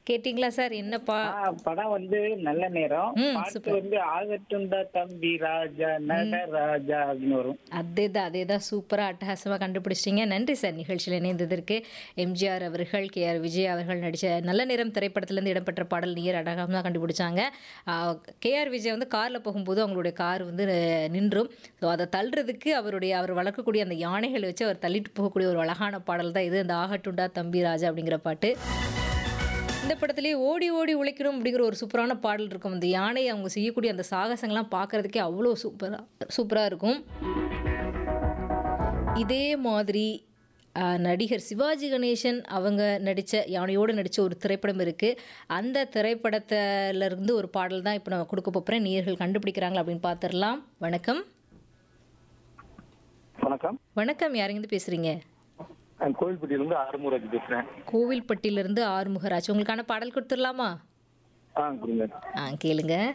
கேட்டிங்களா சார் என்னப்பா ஆ, படம் வந்து நல்ல நேரம் ம், பாட்டு super. வந்து ஆகட்டுண்டா தம்பி ராஜா நடராஜா அப்படின்னு வரும் அதே தான் அதே தான் சூப்பராக அட்டகாசமாக கண்டுபிடிச்சிட்டிங்க நன்றி சார் நிகழ்ச்சியில் இணைந்ததற்கு எம்ஜிஆர் அவர்கள் கே ஆர் விஜய் அவர்கள் நடித்த நல்ல நேரம் திரைப்படத்திலேருந்து இடம்பெற்ற பாடல் நீர் அடகாமமாக கண்டுபிடிச்சாங்க கே ஆர் விஜய் வந்து காரில் போகும்போது அவங்களுடைய கார் வந்து அஹ், நின்றும் ஸோ அதை தள்ளுறதுக்கு அவருடைய அவர் வளர்க்கக்கூடிய அந்த யானைகளை வச்சு அவர் தள்ளிட்டு போகக்கூடிய ஒரு அழகான பாடல் தான் இது இந்த ஆகட்டுண்டா தம்பி ராஜா அப்படிங்கிற பாட்டு இந்த படத்துலேயே ஓடி ஓடி உழைக்கணும் அப்படிங்கிற ஒரு சூப்பரான பாடல் இருக்கும் அந்த யானையை அவங்க செய்யக்கூடிய அந்த சாகசங்கள்லாம் பார்க்கறதுக்கே அவ்வளோ சூப்பராக சூப்பராக இருக்கும் இதே மாதிரி ஆஹ், நடிகர் சிவாஜி கணேசன் அவங்க நடித்த யானையோடு நடித்த ஒரு திரைப்படம் இருக்குது அந்த திரைப்படத்துல இருந்து ஒரு பாடல் தான் இப்போ நான் கொடுக்க போகிறேன் நேயர்கள் கண்டுபிடிக்கிறாங்களா அப்படின்னு பார்த்துடலாம் வணக்கம் வணக்கம் வணக்கம் யாருங்கிருந்து பேசுகிறீங்க நான் கோவில்பட்டியிலிருந்து ஆறுமுகராஜ் பேசுறேன் கோவில்பட்டியிலிருந்து ஆறுமுகராஜ் உங்களுக்கான பாடல் கொடுத்துடலாமா ஆ கொடுங்க ஆ கேளுங்க